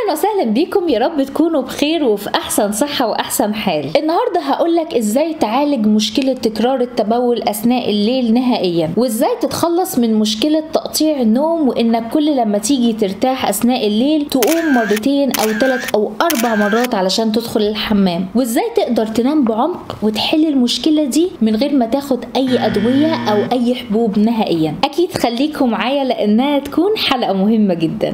اهلا وسهلا بيكم يا رب تكونوا بخير وفي احسن صحه واحسن حال النهارده هقولك ازاي تعالج مشكله تكرار التبول اثناء الليل نهائيا وازاي تتخلص من مشكله تقطيع النوم وانك كل لما تيجي ترتاح اثناء الليل تقوم مرتين او ثلاث او اربع مرات علشان تدخل الحمام وازاي تقدر تنام بعمق وتحل المشكله دي من غير ما تاخد اي ادويه او اي حبوب نهائيا اكيد خليكم معايا لانها تكون حلقه مهمه جدا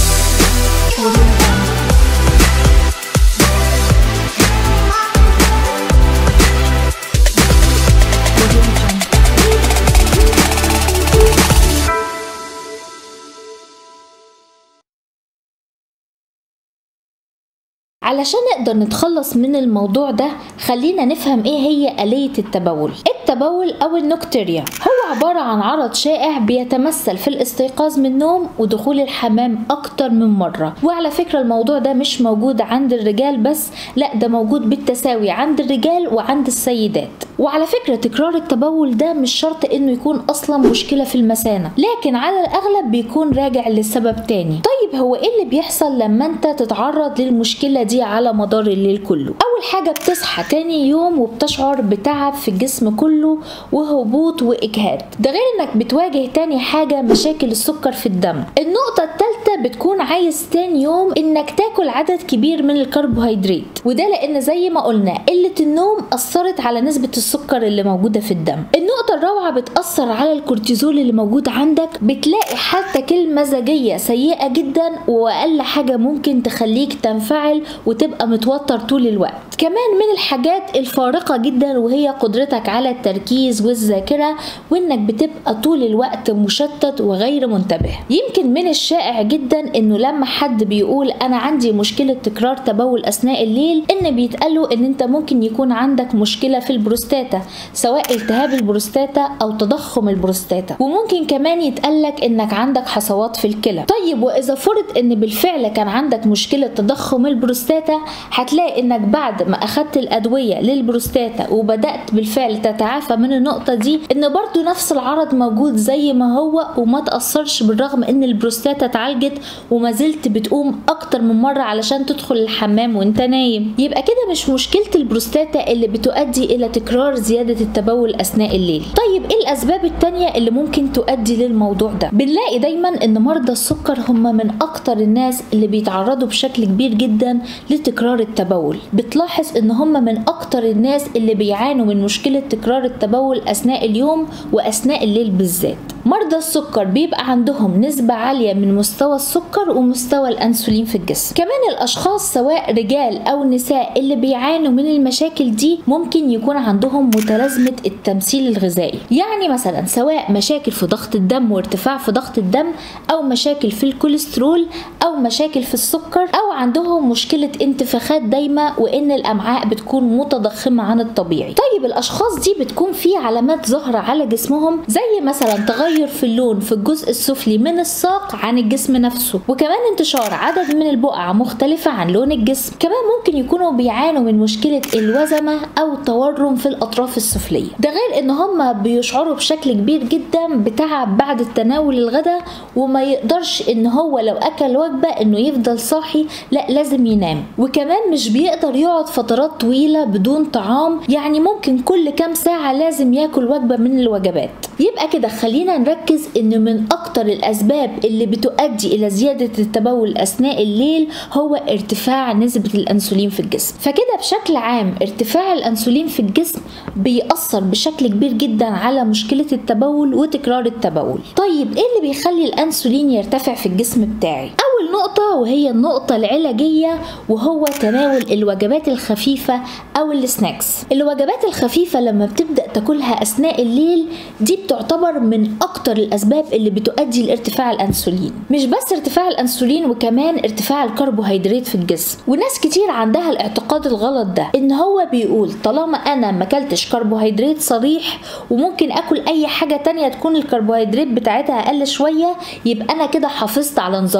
علشان نقدر نتخلص من الموضوع ده خلينا نفهم ايه هي آلية التبول التبول او النوكتيريا هو عبارة عن عرض شائع بيتمثل في الاستيقاظ من النوم ودخول الحمام اكتر من مرة وعلى فكرة الموضوع ده مش موجود عند الرجال بس لا ده موجود بالتساوي عند الرجال وعند السيدات وعلى فكرة تكرار التبول ده مش شرط انه يكون اصلا مشكلة في المثانة لكن على الاغلب بيكون راجع لسبب تاني طيب هو ايه اللي بيحصل لما انت تتعرض للمشكلة دي على مدار الليل كله اول حاجة بتصحى تاني يوم وبتشعر بتعب في الجسم كله وهبوط واجهاد ده غير انك بتواجه تاني حاجة مشاكل السكر في الدم النقطة التالتة بتكون عايز تاني يوم انك تاكل عدد كبير من الكربوهيدرات وده لان زي ما قلنا قلة النوم اثرت على نسبة السكر اللي موجودة في الدم النقطة الرابعة بتأثر على الكورتيزول اللي موجود عندك بتلاقي حالتك المزاجية سيئة جدا واقل حاجة ممكن تخليك تنفعل وتبقى متوتر طول الوقت كمان من الحاجات الفارقة جدا وهي قدرتك على التركيز والذاكرة وانك بتبقى طول الوقت مشتت وغير منتبه يمكن من الشائع جدا انه لما حد بيقول انا عندي مشكلة تكرار تبول اثناء الليل ان بيتقاله ان انت ممكن يكون عندك مشكلة في البروستاتا سواء التهاب البروستاتا او تضخم البروستاتا وممكن كمان يتقالك انك عندك حصوات في الكلى طيب واذا فرض ان بالفعل كان عندك مشكلة تضخم البروستاتا هتلاقي انك بعد ما اخدت الادويه للبروستاتا وبدات بالفعل تتعافى من النقطه دي ان برضو نفس العرض موجود زي ما هو وما تاثرش بالرغم ان البروستاتا اتعالجت وما زلت بتقوم اكتر من مره علشان تدخل الحمام وانت نايم يبقى كده مش مشكله البروستاتا اللي بتؤدي الى تكرار زياده التبول اثناء الليل طيب ايه الاسباب التانية اللي ممكن تؤدي للموضوع ده بنلاقي دايما ان مرضى السكر هم من اكتر الناس اللي بيتعرضوا بشكل كبير جدا لتكرار التبول بتلاحظ ان هم من اكتر الناس اللي بيعانوا من مشكله تكرار التبول اثناء اليوم واثناء الليل بالذات مرضى السكر بيبقى عندهم نسبة عالية من مستوى السكر ومستوى الأنسولين في الجسم كمان الأشخاص سواء رجال أو نساء اللي بيعانوا من المشاكل دي ممكن يكون عندهم متلازمة التمثيل الغذائي يعني مثلا سواء مشاكل في ضغط الدم وارتفاع في ضغط الدم أو مشاكل في الكوليسترول أو مشاكل في السكر أو عندهم مشكلة انتفاخات دايمة وإن الأمعاء بتكون متضخمة عن الطبيعي طيب الأشخاص دي بتكون في علامات ظاهرة على جسمهم زي مثلا تغير تغير في اللون في الجزء السفلي من الساق عن الجسم نفسه وكمان انتشار عدد من البقع مختلفة عن لون الجسم كمان ممكن يكونوا بيعانوا من مشكلة الوزمة أو تورم في الأطراف السفلية ده غير إن هم بيشعروا بشكل كبير جدا بتعب بعد التناول الغداء وما يقدرش إن هو لو أكل وجبة إنه يفضل صاحي لا لازم ينام وكمان مش بيقدر يقعد فترات طويلة بدون طعام يعني ممكن كل كام ساعة لازم ياكل وجبة من الوجبات يبقى كده خلينا نركز ان من اكتر الاسباب اللي بتؤدي الى زيادة التبول اثناء الليل هو ارتفاع نسبة الانسولين في الجسم فكده بشكل عام ارتفاع الانسولين في الجسم بيأثر بشكل كبير جدا على مشكلة التبول وتكرار التبول طيب ايه اللي بيخلي الانسولين يرتفع في الجسم بتاعي اول نقطة وهي النقطة العلاجية وهو تناول الوجبات الخفيفة او السناكس الوجبات الخفيفة لما بتبدأ تاكلها اثناء الليل دي بتعتبر من اكتر الاسباب اللي بتؤدي لارتفاع الانسولين مش بس ارتفاع الانسولين وكمان ارتفاع الكربوهيدرات في الجسم وناس كتير عندها الاعتقاد الغلط ده ان هو بيقول طالما انا ما اكلتش كربوهيدرات صريح وممكن اكل اي حاجه تانية تكون الكربوهيدرات بتاعتها اقل شويه يبقى انا كده حافظت على نظامي الغذائي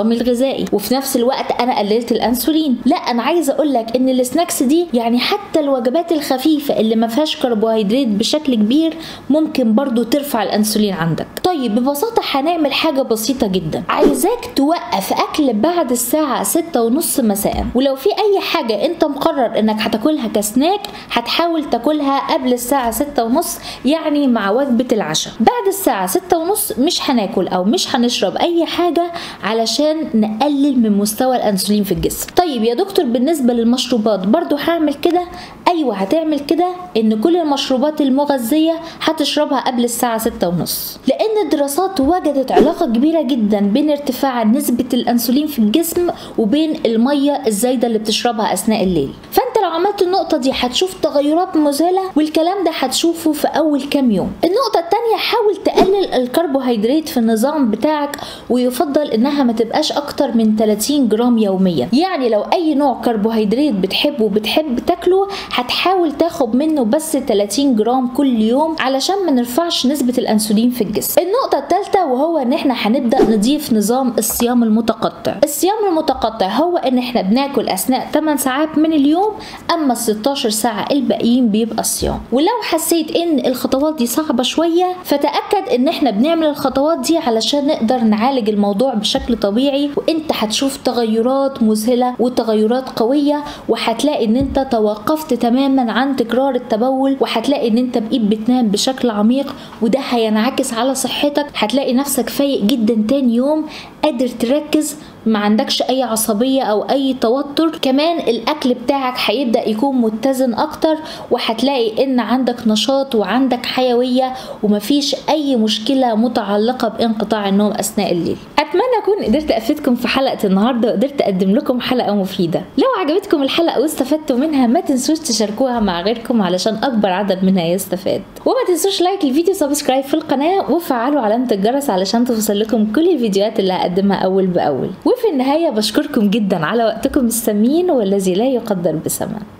الغذائي وفي نفس الوقت انا قللت الانسولين لا انا عايزه اقول لك ان السناكس دي يعني حتى الوجبات الخفيفه اللي ما فيهاش كربوهيدرات بشكل كبير ممكن برضو ترفع الانسولين عندك طيب ببساطه هنعمل حاجه بسيطه جدا عايزاك توقف اكل بعد الساعه ستة ونص مساء ولو في اي حاجه انت مقرر انك هتاكلها كسناك هتحاول تاكلها قبل الساعه ستة ونص يعني مع وجبه العشاء بعد الساعه ستة ونص مش هناكل او مش هنشرب اي حاجه علشان نقلل من مستوى الانسولين في الجسم طيب يا دكتور بالنسبه للمشروبات برضو هعمل كده ايوه هتعمل كده ان كل المشروبات المغذيه هتشربها قبل الساعه ستة ونص لان الدراسات وجدت علاقه كبيره جدا بين ارتفاع نسبه الانسولين في الجسم وبين الميه الزايده اللي بتشربها اثناء الليل فانت لو عملت النقطه دي هتشوف تغيرات مذهله والكلام ده هتشوفه في اول كام يوم النقطه الثانيه حاول تقلل الكربوهيدرات في النظام بتاعك ويفضل انها ما تبقاش اكتر من 30 جرام يوميا يعني لو اي نوع كربوهيدرات بتحبه وبتحب تاكله هتحاول تاخد منه بس 30 جرام كل يوم علشان ما نرفعش نسبه الانسولين في الجسم النقطه الثالثه وهو ان احنا هنبدا نضيف نظام الصيام المتقطع الصيام المتقطع هو ان احنا بناكل اثناء 8 ساعات من اليوم اما ال 16 ساعه الباقيين بيبقى الصيام ولو حسيت ان الخطوات دي صعبه شويه فتاكد ان احنا بنعمل الخطوات دي علشان نقدر نعالج الموضوع بشكل طبيعي وانت هتشوف تغيرات مذهله وتغيرات قويه وهتلاقي ان انت توقفت تماما عن تكرار التبول وهتلاقي ان انت بقيت بتنام بشكل عميق وده هينعكس على صحتك هتلاقي نفسك فايق جدا تاني يوم قادر تركز ما عندكش اي عصبية او اي توتر كمان الاكل بتاعك هيبدأ يكون متزن اكتر وهتلاقي ان عندك نشاط وعندك حيوية ومفيش اي مشكلة متعلقة بانقطاع النوم اثناء الليل اتمنى اكون قدرت افيدكم في حلقة النهاردة وقدرت اقدم لكم حلقة مفيدة لو عجبتكم الحلقة واستفدتوا منها ما تنسوش تشاركوها مع غيركم علشان اكبر عدد منها يستفاد وما تنسوش لايك الفيديو سبسكرايب في القناة وفعلوا علامة الجرس علشان توصل لكم كل الفيديوهات اللي هقدمها اول باول وفي النهاية بشكركم جدا على وقتكم الثمين والذي لا يقدر بثمن